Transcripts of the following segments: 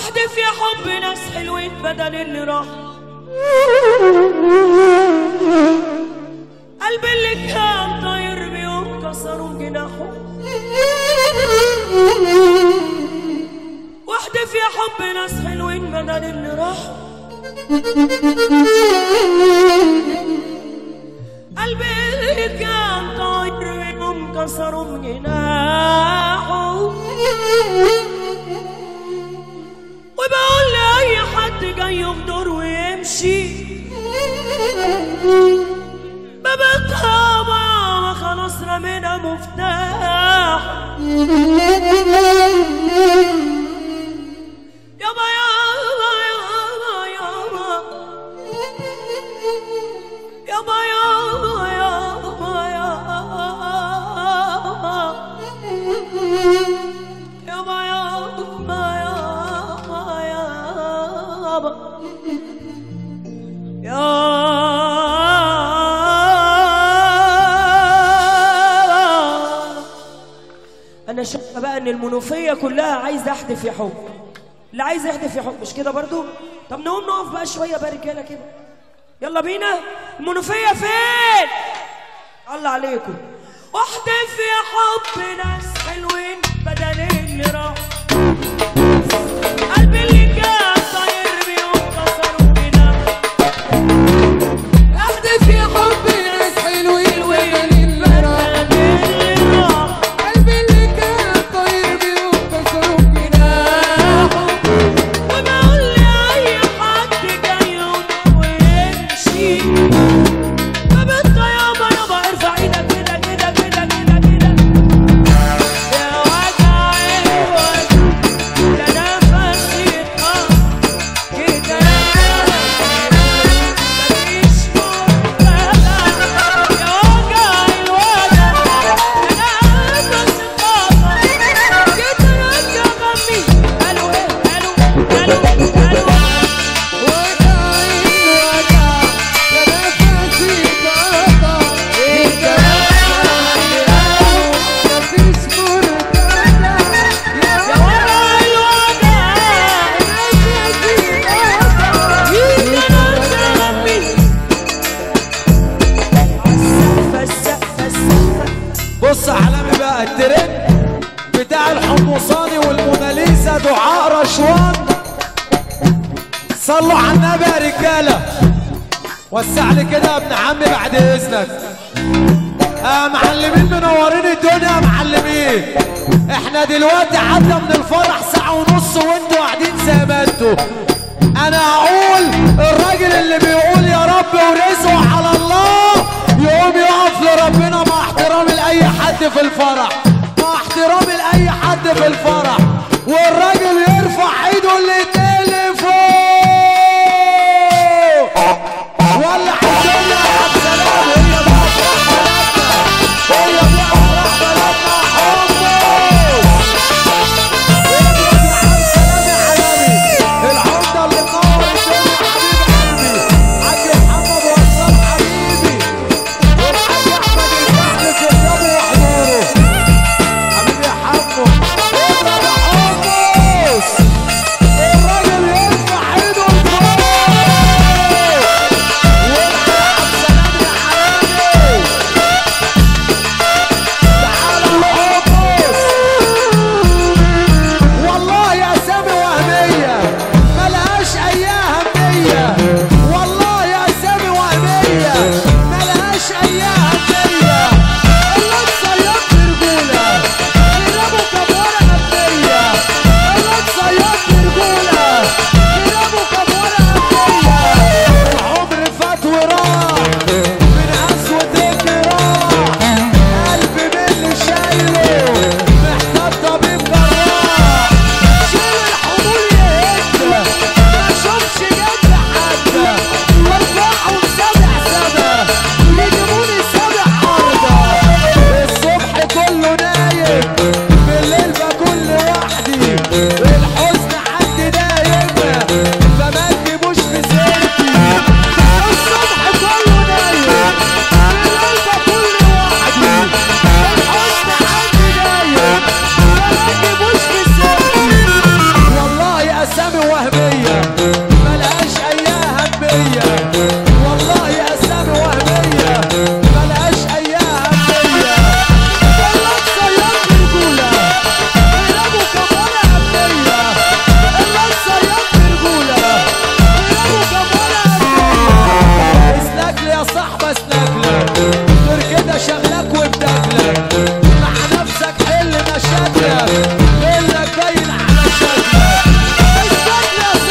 واحدف يا حب ناس حلوين بدل اللي راح قلبي اللي كان طاير بيوم كسروا جناحه واحدف يا حب ناس حلوين بدل اللي راح قلبي اللي كان طاير بيوم كسروا جناحه وبقول لأي حد جاي يغدر ويمشي باب الطابة خلاص رمينا مفتاح يابا يابا يابا يابا يابا يابا يابا يابا يابا يابا يابا يابا يابا انا شايفه بقى ان المنوفيه كلها عايزه احدف يا حب اللي عايز يحدف يا حب مش كده برضو طب نقوم نقف بقى شويه بقى رجاله كده يلا بينا المنوفيه فين الله عليكم واحدف يا حب ناس حلوين بدل اللي راح قلبي اللي كان طاير بيهم كسروا بينا احدث يا حبي ناس حلوين وبدل اللي راح بدل اللي راح قلبي اللي كان طاير بيهم كسروا جناحه وبقول لأي حد جاي يغدر ويمشي باب الطيابة يابا ارفع ايدك كده كده كده كده كده يا وجع الوجع ده نفسي اتقطع كده مفيش مرتبة يا وجع الوجع ده نفسي اتقطع كده رجع غمي قالوا ايه قالوا قالوا قالوا وجع الوجع ده نفسي اتقطع انت مفيش مرتبة يا يا وجع وجع الوجع نفسي اتقطع بص عالمي بقى الترند بتاع الحمصاني والموناليزا دعاء رشوان صلوا على النبي يا رجاله وسع لي كده يا ابن عمي بعد اذنك آه معلمين منورين الدنيا يا معلمين احنا دلوقتي عدى من الفرح ساعة ونص وانتوا قاعدين زي ما انتوا انا هقول الراجل اللي بيقول يا رب ورزقه على الله يقوم يقف لربنا مع احترامي لاي حد في الفرح مع احترامي لاي حد في الفرح والراجل يرفع ايده الاتنين لفوق ولا الدنيا يا عبد السلام هي بقى افراح بلدنا هي بقى افراح بلدنا حمص اضرب يا عم سلام يا حبيبي العمده اللي منور الدنيا حبيب قلبي حاج محمد وصال حبيبي والحاج احمد الفحل في الرب وحضوره حبيبي يا حمو اضرب يا حمو اسامي وهميه ملهاش اي اهميه والله اسامي وهميه ملهاش اي اهميه اللي صياد رجوله غيابه كمان اهميه اللي صياد رجوله غيابه كمان اهميه اسلك لي يا صاحبي اسلك لك غير كده شغلك وبداكلك مع نفسك حل مشاكلك غيرك باين على شكلك اسلك لي يا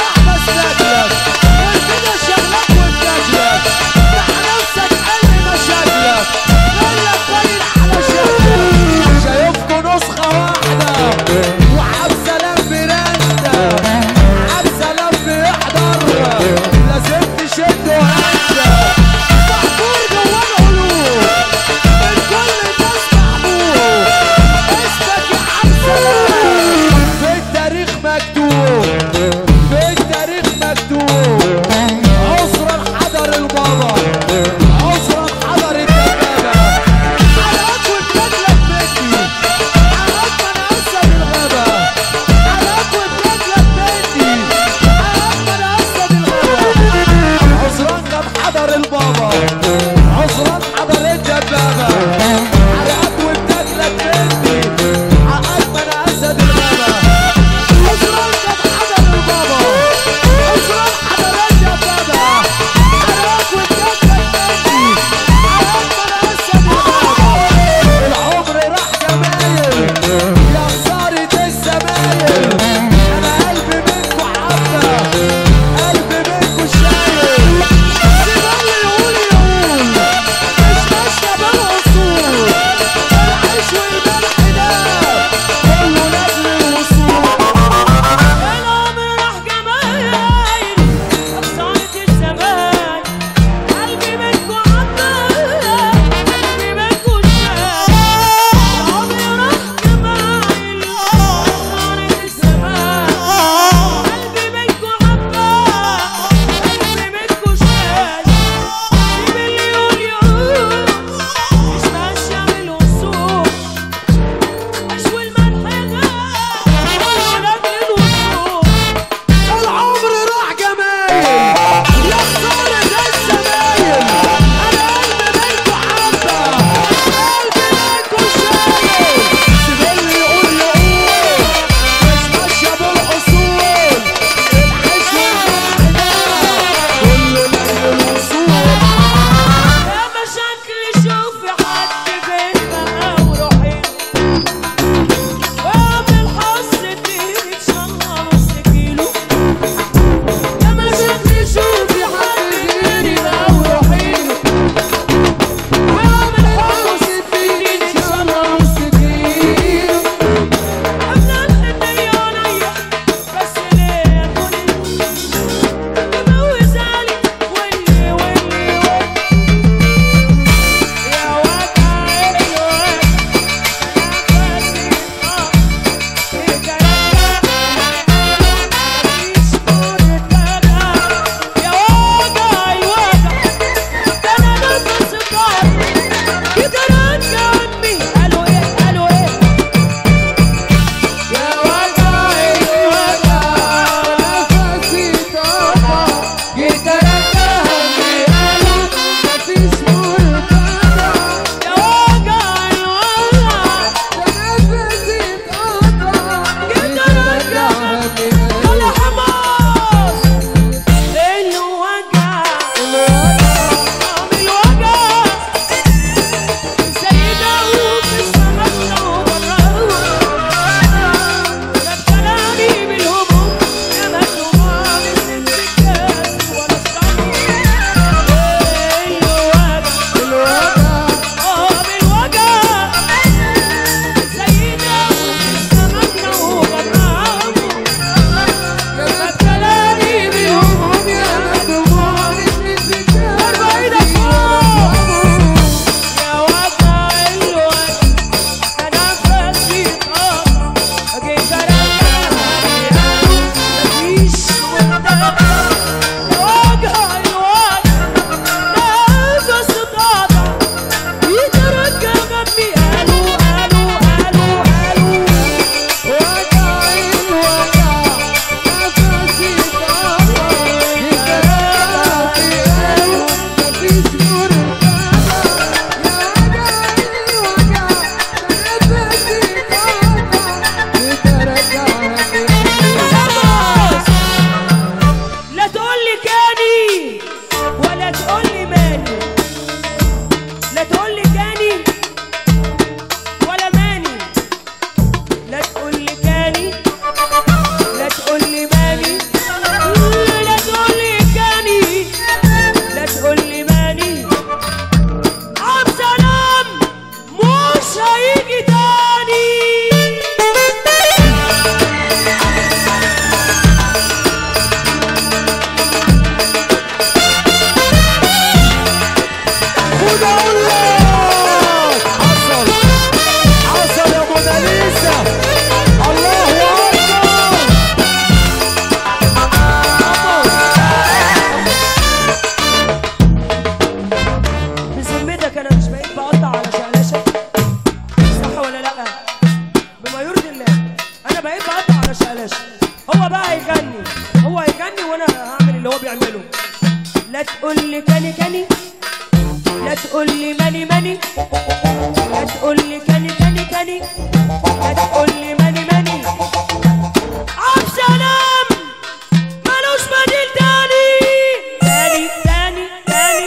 هيغني هو هيغني وانا هعمل اللي هو بيعمله لا تقول لي كاني كاني لا تقول لي ماني ماني لا تقول لي كاني كاني كاني لا تقول لي ماني ماني عبد سلام ملوش بديل تاني تاني تاني تاني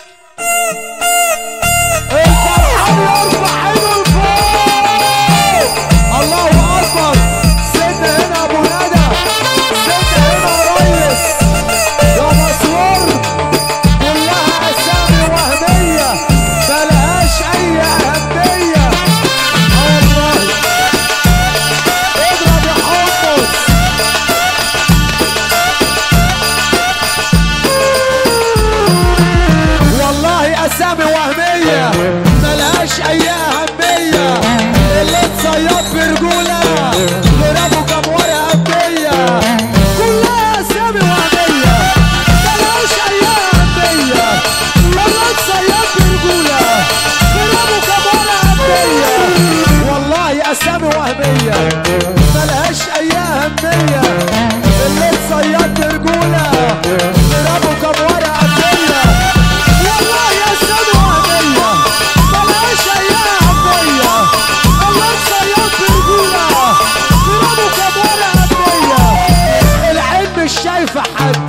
الفرحان يرفع ايده لفوق الله اكبر سد هنا ابو ندى سد هنا ريس يا مسرور كلها اسامي وهميه ملهاش اي اهميه الله اضرب يا حمص والله اسامي وهميه ملهاش اي اهميه اللي اتصياد برجوله ضربوا كام ورقه هديه كلها اسامي وهميه ملهاش اي اهميه اللي اتصياد برجوله ضربوا كام ورقه هديه والله اسامي وهميه ملهاش اي اهميه اللي اتصياد برجوله ضربوا كام ورقه هديه والله يا سيدي وهمية ملهاش أي أهمية الله تصياد برجولة ضربوا كبارة هدية العين مش شايفة حد